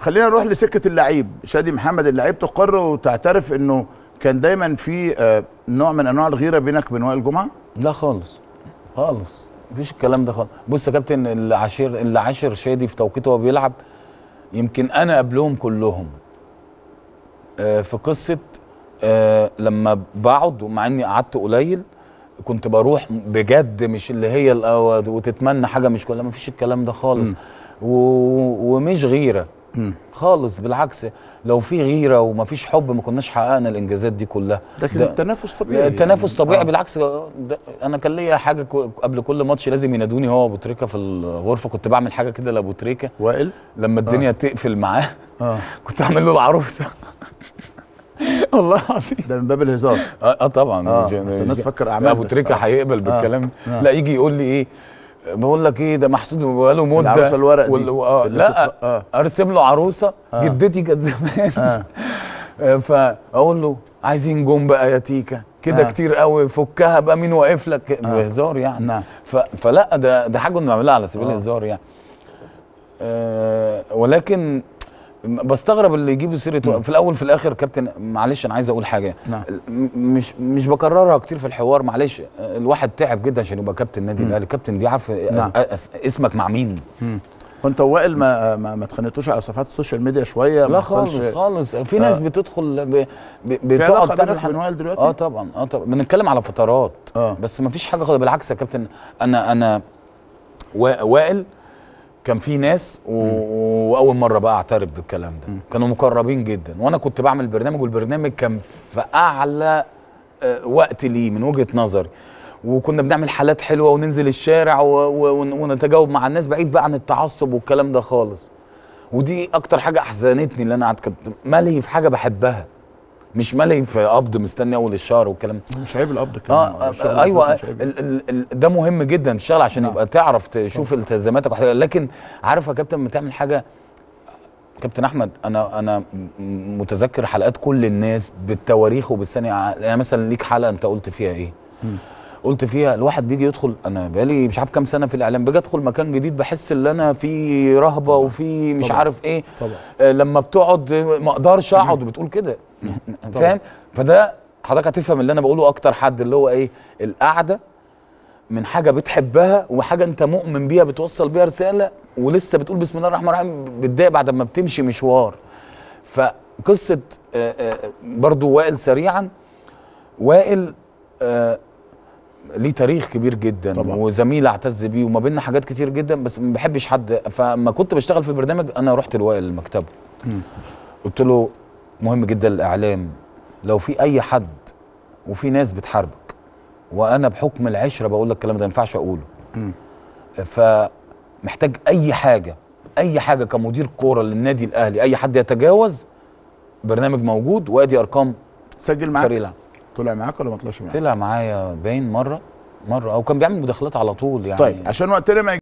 خلينا نروح لسكه اللعيب شادي محمد اللعيب تقر وتعترف انه كان دايما في آه، نوع من انواع الغيره بينك وبين وائل جمعه لا خالص خالص مفيش الكلام ده خالص بص يا كابتن اللي عاشر اللي عاشر شادي في توقيته وهو بيلعب يمكن انا قبلهم كلهم آه، في قصه آه، لما بقعد ومع اني قعدت قليل كنت بروح بجد مش اللي هي الأول وتتمنى حاجه مش كلها مفيش الكلام ده خالص و... ومش غيره مم. خالص بالعكس لو في غيره ومفيش حب ما كناش حققنا الانجازات دي كلها لكن ده- التنافس طبيعي التنافس يعني. طبيعي آه. بالعكس ده انا كان ليا حاجه كو- قبل كل ماتش لازم ينادوني هو ابو تريكه في الغرفه كنت بعمل حاجه كده لابو تريكه وائل لما الدنيا تقفل معاه اه كنت اعمل له العروسه والله العظيم ده من باب الهزار اه, آه طبعا آه، مش- بس مش- الناس فكر أعمال لا، ابو بس. تريكه آه. هيقبل بالكلام آه. لا يجي يقول لي ايه بقول لك ايه ده محسود بقاله مده العروسة الورق دي. وال- آه اللي لا بتتف- آه. ارسم له عروسه آه. جدتي كانت زمان آه. آه، فاقول له عايزين جون بقى يا تيكا كده آه. كتير قوي فكها بقى مين واقف لك بهزار يعني نعم. ف... فلا ده ده حاجه كنا بنعملها على سبيل آه. الهزار يعني أه ولكن بستغرب اللي يجيبوا سيره في الاول في الاخر كابتن معلش انا عايز اقول حاجه نعم. م- مش مش بكررها كتير في الحوار معلش الواحد تعب جدا عشان يبقى كابتن النادي الاهلي الكابتن دي عارف نعم. أس- أس- اسمك مع مين وانت وائل ما ما, ما اتخانقتوش على صفحات السوشيال ميديا شويه ما لا حصلش- خالص خالص في ناس آه. بتدخل ب... ب... في علاقه بتقعد تعمل بينك حاجة- وبين وائل دلوقتي اه طبعا اه طبعا بنتكلم على فترات اه بس ما فيش حاجه خالص بالعكس يا كابتن انا انا وا- وائل كان في ناس و- واول مره بقى اعترف بالكلام ده كانوا مقربين جدا وانا كنت بعمل برنامج والبرنامج كان في اعلى آه، وقت ليه من وجهه نظري وكنا بنعمل حالات حلوه وننزل الشارع و- و- ون- ونتجاوب مع الناس بعيد بقى عن التعصب والكلام ده خالص ودي اكتر حاجه احزنتني اللي انا قعدت كنت ملهي في حاجه بحبها مش ملهي في قبض مستني اول الشهر والكلام ده مش عيب القبض كمان اه الشغل آه، ايوه مش عيب. ال ال ال ده مهم جدا تشتغل عشان نعم. يبقى تعرف تشوف التزاماتك وحاجة. لكن عارف يا كابتن لما تعمل حاجه كابتن احمد انا انا م- متذكر حلقات كل الناس بالتواريخ وبالثانيه يعني مثلا ليك حلقه انت قلت فيها ايه قلت فيها الواحد بيجي يدخل انا بقالي مش عارف كام سنه في الاعلام باجي ادخل مكان جديد بحس ان انا في رهبه وفي مش طبعاً. عارف ايه طبعا آه، لما بتقعد آه، ما اقدرش اقعد وبتقول كده فاهم فده حضرتك هتفهم اللي انا بقوله اكتر حد اللي هو ايه القعده من حاجه بتحبها وحاجه انت مؤمن بيها بتوصل بيها رساله ولسه بتقول بسم الله الرحمن الرحيم بتضايق بعد ما بتمشي مشوار فقصه آه، آه، برضو وائل سريعا وائل آه، ليه تاريخ كبير جدا طبعا. وزميل اعتز بيه وما بيننا حاجات كتير جدا بس ما بحبش حد فما كنت بشتغل في البرنامج انا رحت لوائل المكتبه قلت له مهم جدا الاعلام لو في اي حد وفي ناس بتحاربك وانا بحكم العشره بقول لك الكلام ده ما ينفعش اقوله مم. فمحتاج اي حاجه اي حاجه كمدير كوره للنادي الاهلي اي حد يتجاوز برنامج موجود وادي ارقام سجل معاك فريق العمل طلع معاك ولا ما طلعش معاك طلع معايا باين مره مره او كان بيعمل مداخلات على طول يعني طيب عشان وقتنا ما